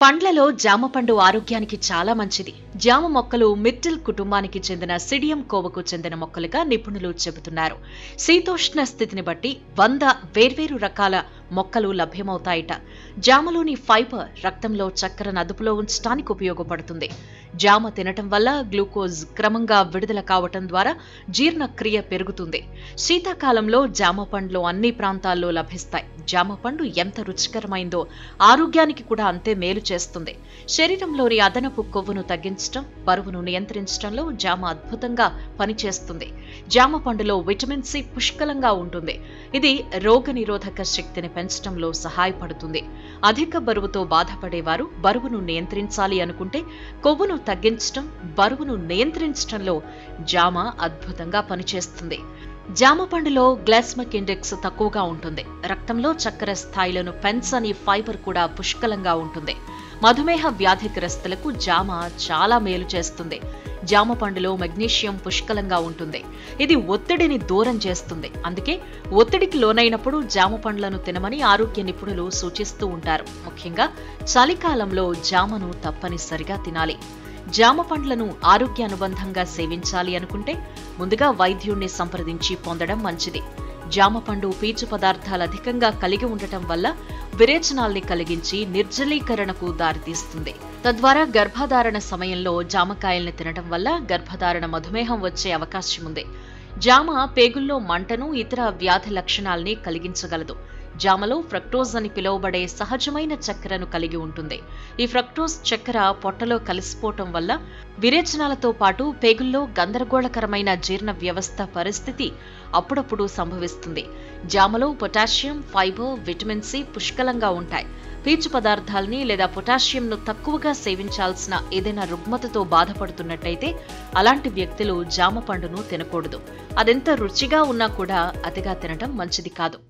పండ్లలో జామ పండు ఆరోగ్యానికి చాలా మంచిది జామ మొక్కలు మిట్టిల్ కుటుంబానికి చెందిన సిడియం కోవకు చెందిన మొక్కలుగా నిపుణులు చెబుతున్నారు శీతోష్ణ స్థితిని బట్టి వంద వేర్వేరు రకాల మొక్కలు లభ్యమవుతాయట జామలోని ఫైబర్ రక్తంలో చక్కెరను అదుపులో ఉంచడానికి ఉపయోగపడుతుంది జామ తినటం వల్ల గ్లూకోజ్ క్రమంగా విడుదల కావటం ద్వారా జీర్ణక్రియ పెరుగుతుంది శీతాకాలంలో జామ పండ్లు అన్ని ప్రాంతాల్లో లభిస్తాయి జామ పండు ఎంత రుచికరమైందో ఆరోగ్యానికి కూడా అంతే మేలు చేస్తుంది శరీరంలోని అదనపు కొవ్వును తగ్గించడం బరువును నియంత్రించడంలో జామ అద్భుతంగా పనిచేస్తుంది జామ పండులో విటమిన్ సి పుష్కలంగా ఉంటుంది ఇది రోగనిరోధక శక్తిని పెంచడంలో సహాయపడుతుంది అధిక బరువుతో బాధపడేవారు బరువును నియంత్రించాలి అనుకుంటే కొవ్వును తగ్గించడం బరువును నియంత్రించడంలో జామ అద్భుతంగా పనిచేస్తుంది జామ పండులో గ్లాస్మిక్ ఇండెక్స్ తక్కువగా ఉంటుంది రక్తంలో చక్కెర స్థాయిలను పెంచని ఫైబర్ కూడా పుష్కలంగా ఉంటుంది మధుమేహ వ్యాధిగ్రస్తులకు జామ చాలా మేలు చేస్తుంది జామ పండులో మెగ్నీషియం పుష్కలంగా ఉంటుంది ఇది ఒత్తిడిని దూరం చేస్తుంది అందుకే ఒత్తిడికి లోనైనప్పుడు జామ పండ్లను తినమని ఆరోగ్య నిపుణులు సూచిస్తూ ఉంటారు ముఖ్యంగా చలికాలంలో జామను తప్పనిసరిగా తినాలి జామ పండ్లను ఆరోగ్య అనుబంధంగా సేవించాలి అనుకుంటే ముందుగా వైద్యుణ్ణి సంప్రదించి పొందడం మంచిది జామ పండు పీచు పదార్థాలు అధికంగా కలిగి ఉండటం వల్ల విరేచనాల్ని కలిగించి నిర్జలీకరణకు దారితీస్తుంది తద్వారా గర్భధారణ సమయంలో జామకాయల్ని తినడం వల్ల గర్భధారణ మధుమేహం వచ్చే అవకాశం ఉంది జామ పేగుల్లో మంటను ఇతర వ్యాధి లక్షణాల్ని కలిగించగలదు జామలో ఫ్రక్టోజ్ అని పిలువబడే సహజమైన చక్కెరను కలిగి ఉంటుంది ఈ ఫ్రక్టోజ్ చక్కెర పొట్టలో కలిసిపోవటం వల్ల విరేచనాలతో పాటు పేగుల్లో గందరగోళకరమైన జీర్ణ వ్యవస్థ పరిస్థితి అప్పుడప్పుడు సంభవిస్తుంది జామలో పొటాషియం ఫైబర్ విటమిన్ సి పుష్కలంగా ఉంటాయి పీచు పదార్థాల్ని లేదా పొటాషియంను తక్కువగా సేవించాల్సిన ఏదైనా రుగ్మతతో బాధపడుతున్నట్టయితే అలాంటి వ్యక్తులు జామ పండును తినకూడదు అదెంత రుచిగా ఉన్నా కూడా అతిగా తినడం మంచిది కాదు